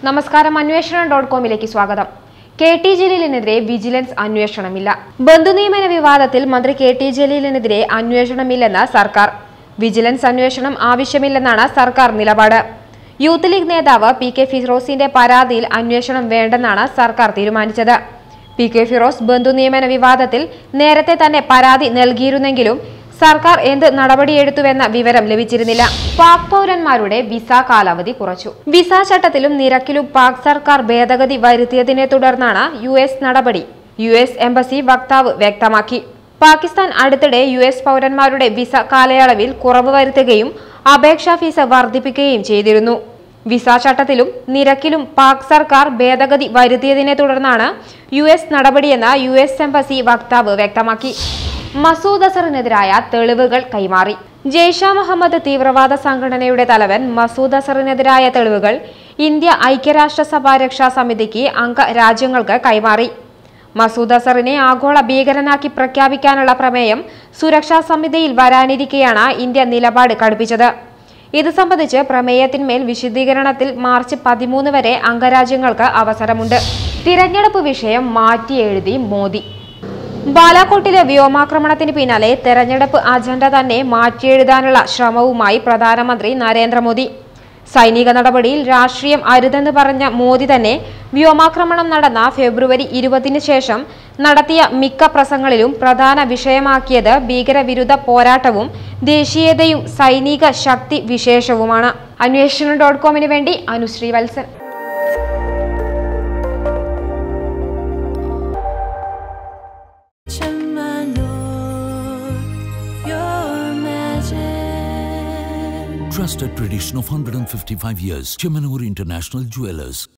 നമസ്കാരം അന്വേഷണം ഡോട്ട് കോമിലേക്ക് സ്വാഗതം കെ ടി ജലീലിനെതിരെ വിജിലൻസ് അന്വേഷണമില്ല ബന്ധുനിയമന വിവാദത്തിൽ മന്ത്രി കെ ടി ജലീലിനെതിരെ അന്വേഷണമില്ലെന്ന് സർക്കാർ വിജിലൻസ് അന്വേഷണം ആവശ്യമില്ലെന്നാണ് സർക്കാർ നിലപാട് യൂത്ത് ലീഗ് നേതാവ് പി കെ ഫിറോസിന്റെ പരാതിയിൽ അന്വേഷണം വേണ്ടെന്നാണ് സർക്കാർ തീരുമാനിച്ചത് പി കെ ഫിറോസ് ബന്ധുനിയമന വിവാദത്തിൽ നേരത്തെ തന്നെ പരാതി നൽകിയിരുന്നെങ്കിലും സർക്കാർ എന്ത് നടപടിയെടുത്തുവെന്ന വിവരം ലഭിച്ചിരുന്നില്ല പാക് പൗരന്മാരുടെ വിസ കാലാവധി കുറച്ചു വിസ ചട്ടത്തിലും നിരക്കിലും പാക് സർക്കാർ ഭേദഗതി വരുത്തിയതിനെ തുടർന്നാണ് യു എസ് നടപടി യു എസ് എംബസി വക്താവ് വ്യക്തമാക്കി പാകിസ്ഥാൻ അടുത്തിടെ യു എസ് പൗരന്മാരുടെ വിസ കാലയളവിൽ കുറവ് വരുത്തുകയും അപേക്ഷാ ഫീസ് വർദ്ധിപ്പിക്കുകയും ചെയ്തിരുന്നു വിസ ചട്ടത്തിലും നിരക്കിലും പാക് സർക്കാർ ഭേദഗതി വരുത്തിയതിനെ തുടർന്നാണ് യു എസ് നടപടിയെന്ന് യു എസ് എംബസി വക്താവ് വ്യക്തമാക്കി മസൂദ് അസറിനെതിരായ തെളിവുകൾ കൈമാറി ജെയ്ഷ മുഹമ്മദ് തീവ്രവാദ സംഘടനയുടെ തലവൻ മസൂദ് അസറിനെതിരായ തെളിവുകൾ ഇന്ത്യ ഐക്യരാഷ്ട്രസഭ രക്ഷാ സമിതിക്ക് അംഗ രാജ്യങ്ങൾക്ക് കൈമാറി മസൂദ് അസറിനെ ആഗോള ഭീകരനാക്കി പ്രഖ്യാപിക്കാനുള്ള പ്രമേയം സുരക്ഷാ സമിതിയിൽ വരാനിരിക്കെയാണ് ഇന്ത്യ നിലപാട് കടുപ്പിച്ചത് ഇത് സംബന്ധിച്ച് പ്രമേയത്തിന്മേൽ വിശദീകരണത്തിൽ മാർച്ച് പതിമൂന്ന് വരെ അംഗരാജ്യങ്ങൾക്ക് അവസരമുണ്ട് തിരഞ്ഞെടുപ്പ് വിഷയം മാറ്റി എഴുതി മോദി ബാലാക്കോട്ടിലെ വ്യോമാക്രമണത്തിന് പിന്നാലെ തെരഞ്ഞെടുപ്പ് അജണ്ട തന്നെ മാറ്റിയെഴുതാനുള്ള ശ്രമവുമായി പ്രധാനമന്ത്രി നരേന്ദ്രമോദി സൈനിക നടപടിയിൽ രാഷ്ട്രീയം അരുതെന്ന് പറഞ്ഞ മോദി തന്നെ വ്യോമാക്രമണം നടന്ന ഫെബ്രുവരി ഇരുപതിന് ശേഷം നടത്തിയ മിക്ക പ്രസംഗങ്ങളിലും പ്രധാന വിഷയമാക്കിയത് ഭീകരവിരുദ്ധ പോരാട്ടവും ദേശീയതയും സൈനിക ശക്തി വിശേഷവുമാണ് അന്വേഷണം ഡോട്ട് കോമിന് വേണ്ടി Anusree Valsan Chamanur, your magic. Trusted tradition of 155 years. Chemanur International Jewelers.